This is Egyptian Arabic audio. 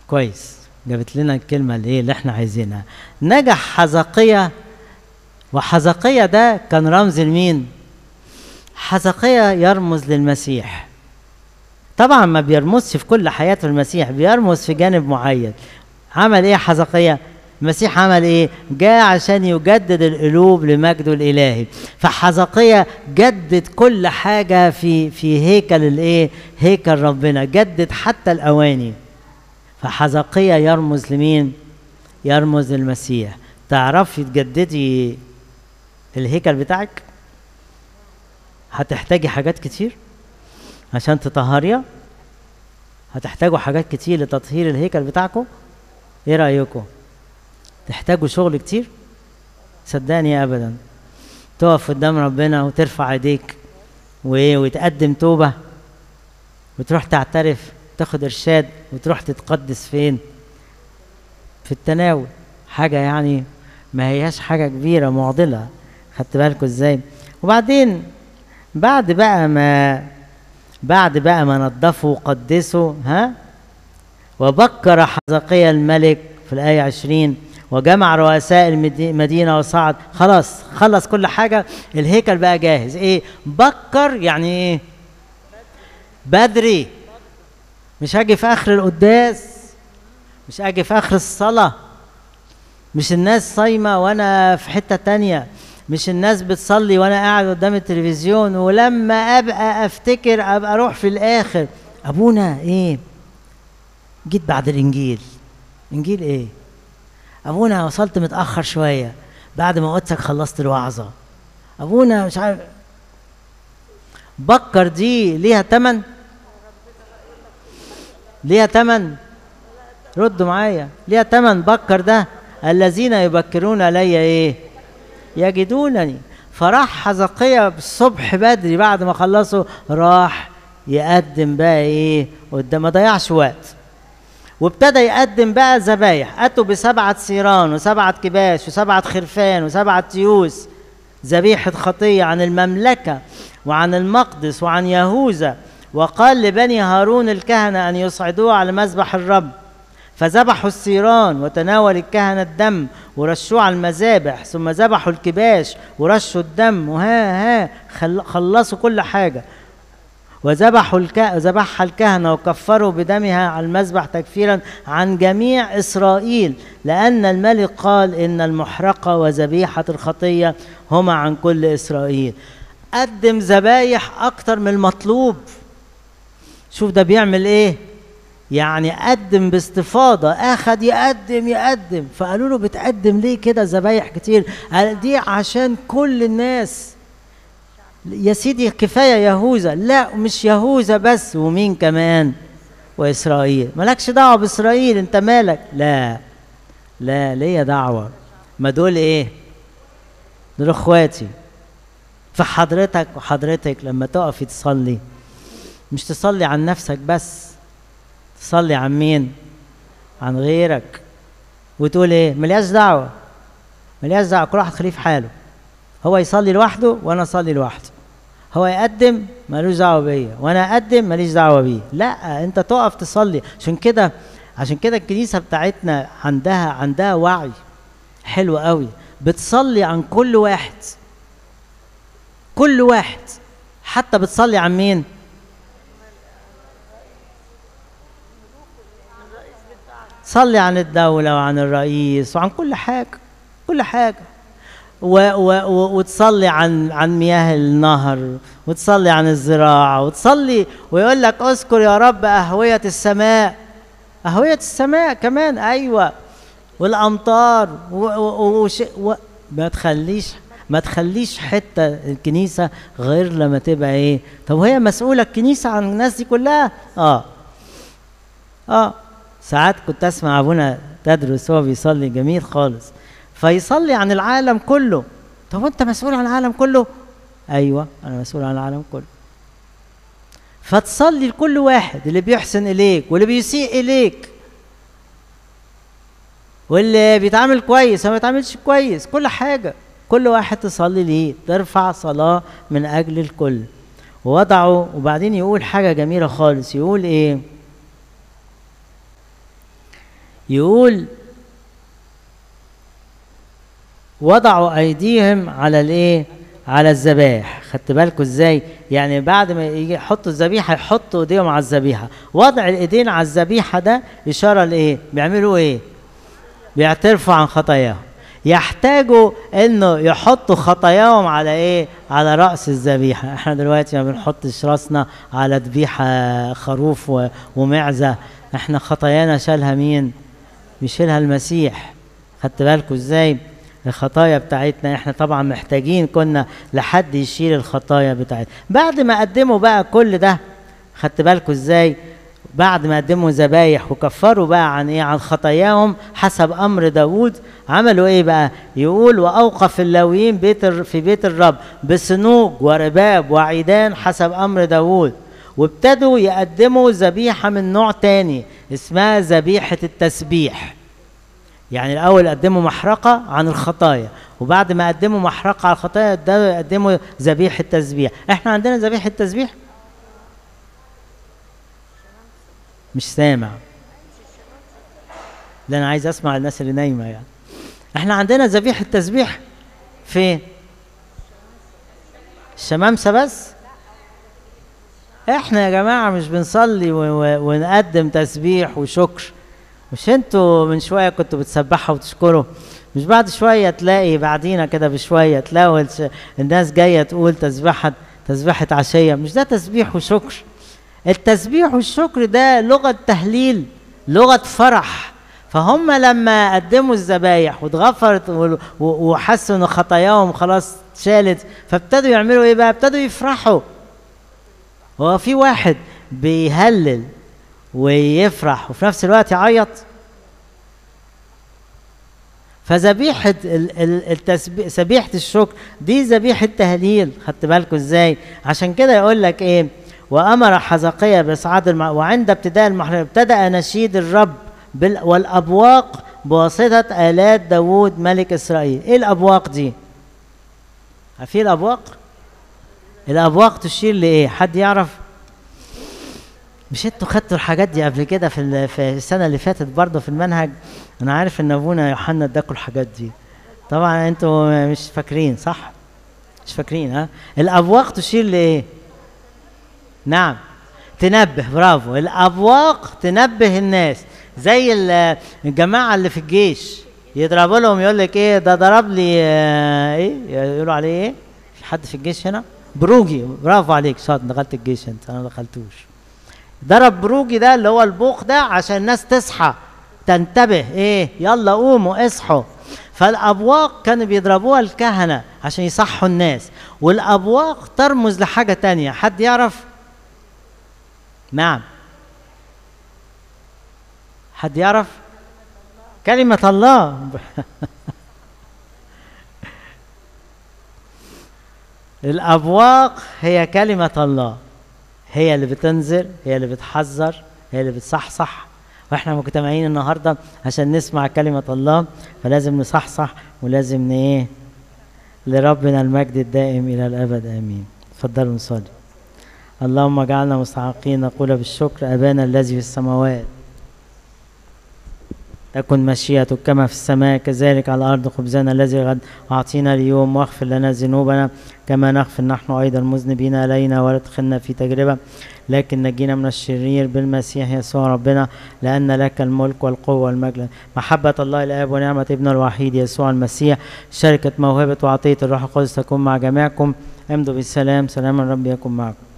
كويس جابت لنا الكلمة اللي, إيه اللي احنا عايزينها نجح حزقية وحزقية ده كان رمز لمين حزقية يرمز للمسيح طبعا ما بيرمزش في كل حياته المسيح بيرمز في جانب معين عمل ايه حزقية المسيح عمل ايه جاء عشان يجدد القلوب لمجده الالهي فحزقية جدد كل حاجة في في هيكل الايه هيكل ربنا جدد حتى الاواني فحزقية يرمز لمين يرمز للمسيح تعرفي تجددي الهيكل بتاعك هتحتاجي حاجات كتير عشان تطهريها هتحتاجوا حاجات كتير لتطهير الهيكل بتاعكم ايه رايكم تحتاجوا شغل كتير صدقني ابدا تقف قدام ربنا وترفع ايديك وايه وتقدم توبه وتروح تعترف تاخد ارشاد وتروح تتقدس فين في التناول حاجه يعني ما هياش حاجه كبيره معضله خدت بالكم ازاي وبعدين بعد بقى ما بعد بقى ما نظفوا وقدسوا ها وبكر حزقيا الملك في الآية عشرين وجمع رؤساء المدينة وصعد خلاص خلص كل حاجة الهيكل بقى جاهز ايه بكر يعني ايه بدري مش هاجي في آخر القداس مش هاجي في آخر الصلاة مش الناس صايمة وأنا في حتة تانية مش الناس بتصلي وانا قاعد قدام التلفزيون ولما ابقى افتكر ابقى اروح في الاخر ابونا ايه جيت بعد الانجيل انجيل ايه ابونا وصلت متاخر شويه بعد ما قدسك خلصت الوعظه ابونا مش عارف بكر دي ليها تمن ليها تمن ردوا معايا ليها تمن بكر ده الذين يبكرون علي ايه يجدونني فراح حزقية الصبح بدري بعد ما خلصوا راح يقدم بقى ايه قدام ما ضيعش وقت وابتدى يقدم بقى ذبايح اتوا بسبعه سيران وسبعه كباش وسبعه خرفان وسبعه تيوس ذبيحه خطيه عن المملكه وعن المقدس وعن يهوذا وقال لبني هارون الكهنه ان يصعدوه على مذبح الرب فذبحوا السيران وتناول الكهنة الدم ورشوه على المذابح ثم ذبحوا الكباش ورشوا الدم وها ها خلصوا كل حاجة وذبحوا الك... ذبحها الكهنة وكفروا بدمها على المذبح تكفيرا عن جميع إسرائيل لأن الملك قال إن المحرقة وذبيحة الخطية هما عن كل إسرائيل قدم ذبايح أكتر من المطلوب شوف ده بيعمل إيه يعني قدم باستفاضة أخد يقدم يقدم فقالوا له بتقدم ليه كده ذبايح كتير قال دي عشان كل الناس يا سيدي كفاية يهوذا لا مش يهوذا بس ومين كمان وإسرائيل مالكش دعوة بإسرائيل أنت مالك لا لا ليا دعوة ما دول إيه دول إخواتي فحضرتك وحضرتك لما تقفي تصلي مش تصلي عن نفسك بس تصلي عن مين عن غيرك وتقول ايه ملياش دعوه ملياش دعوه كل واحد خليه في حاله هو يصلي لوحده وانا اصلي لوحدي هو يقدم ملوش دعوه بيا وانا اقدم ماليش دعوه بيه لا انت تقف تصلي عشان كده عشان كده الكنيسه بتاعتنا عندها عندها وعي حلو قوي بتصلي عن كل واحد كل واحد حتى بتصلي عن مين صلي عن الدولة وعن الرئيس وعن كل حاجة كل حاجة و و و وتصلي عن عن مياه النهر وتصلي عن الزراعة وتصلي ويقول لك اذكر يا رب أهوية السماء أهوية السماء كمان أيوة والأمطار و و وش و ما تخليش ما تخليش حتة الكنيسة غير لما تبقى ايه طب وهي مسؤولة الكنيسة عن الناس دي كلها اه اه ساعات كنت اسمع ابونا تدرس هو بيصلي جميل خالص فيصلي عن العالم كله طب انت مسؤول عن العالم كله ايوه انا مسؤول عن العالم كله فتصلي لكل واحد اللي بيحسن اليك واللي بيسيء اليك واللي بيتعامل كويس وما بيتعاملش كويس كل حاجه كل واحد تصلي ليه ترفع صلاه من اجل الكل ووضعوا وبعدين يقول حاجه جميله خالص يقول ايه يقول وضعوا ايديهم على الايه على الذبائح خدت بالكم ازاي يعني بعد ما يجي يحطوا الذبيحه يحطوا ايديهم على الذبيحه وضع الايدين على الذبيحه ده اشاره لايه بيعملوا ايه بيعترفوا عن خطاياهم يحتاجوا انه يحطوا خطاياهم على ايه على راس الذبيحه احنا دلوقتي ما بنحطش راسنا على ذبيحه خروف و- ومعزه احنا خطايانا شالها مين بيشيلها المسيح خدت بالكم ازاي الخطايا بتاعتنا احنا طبعا محتاجين كنا لحد يشيل الخطايا بتاعتنا بعد ما قدموا بقى كل ده خدت بالكم ازاي بعد ما قدموا ذبايح وكفروا بقى عن ايه عن خطاياهم حسب امر داوود عملوا ايه بقى يقول واوقف اللاويين بيت الر- في بيت الرب بصنوج ورباب وعيدان حسب امر داوود وابتدوا يقدموا ذبيحه من نوع تاني اسمها ذبيحه التسبيح يعني الاول قدموا محرقه عن الخطايا وبعد ما قدموا محرقه على الخطايا ابتدوا يقدموا ذبيحه تسبيح احنا عندنا ذبيحه تسبيح مش سامع لا انا عايز اسمع الناس اللي نايمه يعني احنا عندنا ذبيحه تسبيح فين الشمامسه بس احنا يا جماعه مش بنصلي و- و- ونقدم تسبيح وشكر مش انتوا من شويه كنتوا بتسبحوا وتشكروا مش بعد شويه تلاقي بعدينا كده بشويه تلاقوا الش- الناس جايه تقول تسبحه تسبحه عشيه مش ده تسبيح وشكر التسبيح والشكر ده لغه تهليل لغه فرح فهم لما قدموا الذبايح واتغفرت و- و- وحسوا ان خطاياهم خلاص اتشالت فابتدوا يعملوا ايه بقى ابتدوا يفرحوا هو في واحد بيهلل ويفرح وفي نفس الوقت يعيط فذبيحة ال- ال- التسبيح ذبيحة الشكر دي ذبيحة تهليل خدت بالكم ازاي عشان كده يقول لك ايه وامر حزقية باصعاد الم... وعند ابتداء المحرم ابتدأ نشيد الرب بال... والابواق بواسطة آلات داوود ملك اسرائيل ايه الابواق دي عارفين الابواق الابواق تشير لايه حد يعرف مش انتوا خدتوا الحاجات دي قبل كده في ال- في السنه اللي فاتت برضه في المنهج انا عارف ان ابونا يوحنا اداكوا الحاجات دي طبعا انتوا مش فاكرين صح مش فاكرين ها الابواق تشير لايه نعم تنبه برافو الابواق تنبه الناس زي ال- الجماعه اللي في الجيش يضربوا لهم يقول لك ايه ده ضرب لي آه، ايه يقولوا عليه ايه في حد في الجيش هنا بروجي برافو عليك شاطر دخلت الجيش انت انا ما دخلتوش ضرب بروجي ده اللي هو البوق ده عشان الناس تصحى تنتبه ايه يلا قوموا اصحوا فالابواق كانوا بيضربوها الكهنه عشان يصحوا الناس والابواق ترمز لحاجه تانية حد يعرف نعم حد يعرف كلمة الله الأبواق هي كلمة الله هي اللي بتنذر هي اللي بتحذر هي اللي بتصحصح واحنا مجتمعين النهارده عشان نسمع كلمة الله فلازم نصحصح ولازم ن- ايه لربنا المجد الدائم إلى الأبد آمين اتفضلوا نصلي اللهم اجعلنا مستحقين نقول بالشكر أبانا الذي في السماوات تكن مشيئتك كما في السماء كذلك على الأرض خبزنا الذي غد أعطينا اليوم واغفر لنا ذنوبنا كما نغفر نحن أيضا المذنبين علينا ولا تدخلنا في تجربة لكن نجينا من الشرير بالمسيح يسوع ربنا لأن لك الملك والقوة والمجد محبة الله الآب ونعمة ابنه الوحيد يسوع المسيح شركة موهبة وعطية الروح القدس تكون مع جميعكم امضوا بالسلام سلام الرب يكن معكم